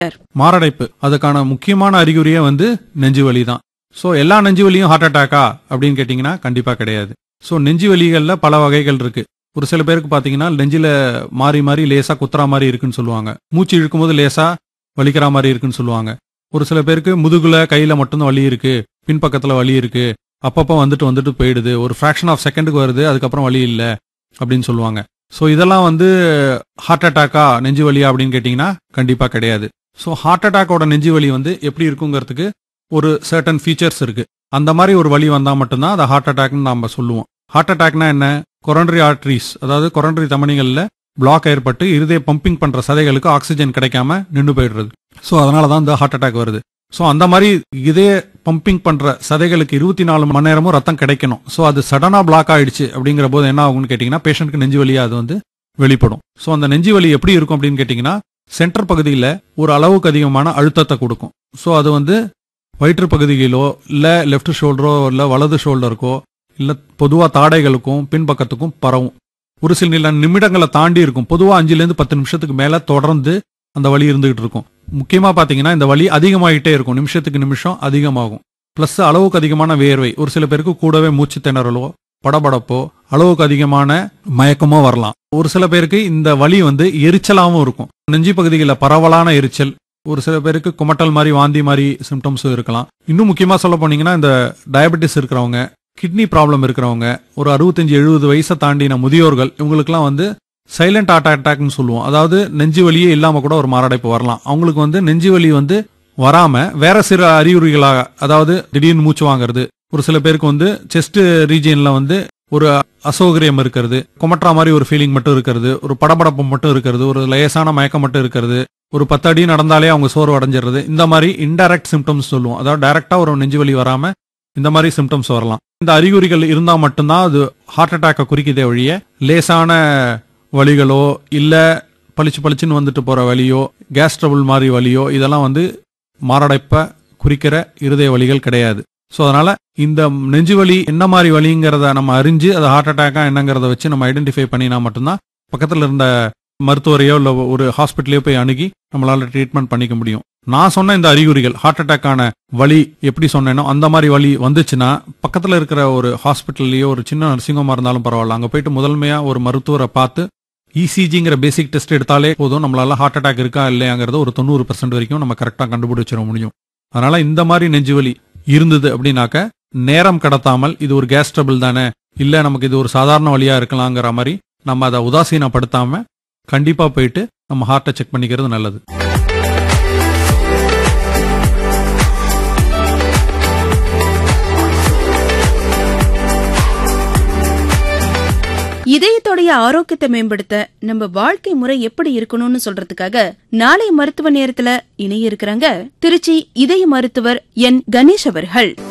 மாரடைப்பு அதுக்கான முக்கியமான அறிகுறியே வந்து நெஞ்சு வலி தான் ஸோ எல்லா நெஞ்சு வலியும் ஹார்ட் அட்டாக்கா அப்படின்னு கேட்டிங்கன்னா கண்டிப்பாக கிடையாது ஸோ நெஞ்சு வலிகளில் பல வகைகள் இருக்கு ஒரு சில பேருக்கு பார்த்தீங்கன்னா நெஞ்சில மாறி மாறி லேசா குத்துற மாதிரி இருக்குன்னு சொல்லுவாங்க மூச்சு இழுக்கும்போது லேசா வலிக்கிற மாதிரி இருக்குன்னு சொல்லுவாங்க ஒரு சில பேருக்கு முதுகுல கையில மட்டும்தான் வலி இருக்கு பின்பக்கத்துல வலி இருக்கு அப்பப்போ வந்துட்டு வந்துட்டு போயிடுது ஒரு ஃபிராக்ஷன் ஆஃப் செகண்டுக்கு வருது அதுக்கப்புறம் வலி இல்லை அப்படின்னு சொல்லுவாங்க ஸோ இதெல்லாம் வந்து ஹார்ட் அட்டாக்கா நெஞ்சு வலியா அப்படின்னு கேட்டிங்கன்னா கண்டிப்பாக கிடையாது ஸோ ஹார்ட் அட்டாக்கோட நெஞ்சு வலி வந்து எப்படி இருக்குங்கிறதுக்கு ஒரு சர்டன் ஃபீச்சர்ஸ் இருக்கு அந்த மாதிரி ஒரு வலி வந்தால் மட்டும்தான் அதை ஹார்ட் அட்டாக்னு நம்ம சொல்லுவோம் ஹார்ட் அட்டாக்னா என்ன கொரண்டரி ஆர்ட்ரிஸ் அதாவது கொரண்டரி தமனிகளில் பிளாக் ஏற்பட்டு இருதய பம்பிங் பண்ற சதைகளுக்கு ஆக்சிஜன் கிடைக்காம நின்று போயிடுறது ஸோ அதனால தான் இந்த ஹார்ட் அட்டாக் வருது ஸோ அந்த மாதிரி இதய பம்பிங் பண்ற சதைகளுக்கு இருபத்தி நாலு மணி நேரமும் ரத்தம் கிடைக்கணும் ஸோ அது சடனா பிளாக் ஆயிடுச்சு அப்படிங்கிற போது என்ன ஆகும்னு கேட்டிங்கன்னா பேஷண்ட்க்கு நெஞ்சு வலியா அது வந்து வெளிப்படும் ஸோ அந்த நெஞ்சு வலி எப்படி இருக்கும் அப்படின்னு கேட்டிங்கன்னா சென்டர் பகுதியில் ஒரு அளவுக்கு அதிகமான அழுத்தத்தை கொடுக்கும் ஸோ அது வந்து வயிற்று பகுதியிலோ இல்லை லெஃப்ட் ஷோல்டரோ இல்லை வலது ஷோல்டருக்கோ இல்லை பொதுவாக தாடைகளுக்கும் பின்பக்கத்துக்கும் பரவும் ஒரு சில நில நிமிடங்களை தாண்டி இருக்கும் பொதுவாக அஞ்சுலேருந்து பத்து நிமிஷத்துக்கு மேலே தொடர்ந்து அந்த வலி இருந்துகிட்டு இருக்கும் முக்கியமாக பார்த்தீங்கன்னா இந்த வலி அதிகமாகிட்டே இருக்கும் நிமிஷத்துக்கு நிமிஷம் அதிகமாகும் ப்ளஸ் அளவுக்கு அதிகமான வேர்வை ஒரு சில பேருக்கு கூடவே மூச்சு திணறலோ படபடப்போ அளவுக்கு அதிகமான மயக்கமோ வரலாம் ஒரு சில பேருக்கு இந்த வலி வந்து எரிச்சலாகவும் இருக்கும் நெஞ்சு பகுதிகளில் பரவலான எரிச்சல் ஒரு சில பேருக்கு குமட்டல் மாதிரி வாந்தி மாதிரி சிம்டம்ஸும் இருக்கலாம் இன்னும் முக்கியமா சொல்ல போனீங்கன்னா இந்த டயபெட்டிஸ் இருக்கிறவங்க கிட்னி ப்ராப்ளம் இருக்கிறவங்க ஒரு அறுபத்தஞ்சு எழுபது வயசை தாண்டின முதியோர்கள் இவங்களுக்குலாம் வந்து சைலண்ட் ஹார்ட் அட்டாக்னு சொல்லுவோம் அதாவது நெஞ்சு வலியே இல்லாம கூட ஒரு மாரடைப்பு வரலாம் அவங்களுக்கு வந்து நெஞ்சு வலி வந்து வராம வேற சில அறிகுறிகளாக அதாவது திடீர்னு மூச்சு வாங்குறது ஒரு சில பேருக்கு வந்து செஸ்ட் ரீஜியன்ல வந்து ஒரு அசௌகரியம் இருக்கிறது குமட்டுற மாதிரி ஒரு ஃபீலிங் மட்டும் இருக்கிறது ஒரு படபடப்பு மட்டும் இருக்கிறது ஒரு லேசான மயக்கம் மட்டும் இருக்கிறது ஒரு பத்து அடி நடந்தாலே அவங்க சோர்வு அடைஞ்சிடுறது இந்த மாதிரி இன்டைரக்ட் சிம்டம்ஸ் சொல்லுவோம் அதாவது டைரக்டா ஒரு நெஞ்சு வலி வராம இந்த மாதிரி சிம்டம்ஸ் வரலாம் இந்த அறிகுறிகள் இருந்தா மட்டும்தான் அது ஹார்ட் அட்டாக்கை குறிக்குதே ஒழிய லேசான வலிகளோ இல்ல பளிச்சு பளிச்சுன்னு வந்துட்டு போற வலியோ கேஸ் ட்ரபிள் மாதிரி வலியோ இதெல்லாம் வந்து மாரடைப்பை குறிக்கிற இருதய வலிகள் கிடையாது ஸோ அதனால இந்த நெஞ்சு வலி என்ன மாதிரி வலிங்கிறத நம்ம அறிஞ்சு அது ஹார்ட் அட்டாக்கா என்னங்கிறத வச்சு நம்ம ஐடென்டிஃபை பண்ணினா மட்டும்தான் பக்கத்தில் இருந்த மருத்துவரையோ இல்லை ஒரு ஹாஸ்பிட்டலையோ போய் அணுகி நம்மளால ட்ரீட்மெண்ட் பண்ணிக்க முடியும் நான் சொன்ன இந்த அறிகுறிகள் ஹார்ட் அட்டாக்கான வலி எப்படி சொன்னேனோ அந்த மாதிரி வலி வந்துச்சுன்னா பக்கத்தில் இருக்கிற ஒரு ஹாஸ்பிட்டல்லையோ ஒரு சின்ன நர்சிங்கமாக இருந்தாலும் பரவாயில்ல அங்கே போயிட்டு முதன்மையா ஒரு மருத்துவரை பார்த்து இசிஜிங்கிற பேசிக் டெஸ்ட் எடுத்தாலே போதும் நம்மளால ஹார்ட் அட்டாக் இருக்கா இல்லையாங்கிறத ஒரு தொண்ணூறு பர்சன்ட் வரைக்கும் நம்ம கரெக்டாக கண்டுபிடிச்சிட முடியும் அதனால இந்த மாதிரி நெஞ்சு வலி இருந்தது அப்படின்னாக்க நேரம் கடத்தாமல் இது ஒரு கேஸ் ட்ரபிள் தானே இல்ல நமக்கு இது ஒரு சாதாரண வழியா இருக்கலாங்கிற மாதிரி நம்ம அதை உதாசீனப்படுத்தாம கண்டிப்பா போயிட்டு நம்ம ஹார்ட்டை செக் பண்ணிக்கிறது நல்லது இதயத்தோடைய ஆரோக்கியத்தை மேம்படுத்த நம்ம வாழ்க்கை முறை எப்படி இருக்கணும்னு சொல்றதுக்காக நாளை மருத்துவ நேரத்துல இணைய இருக்கிறாங்க திருச்சி இதய மருத்துவர் என் கணேஷ் அவர்கள்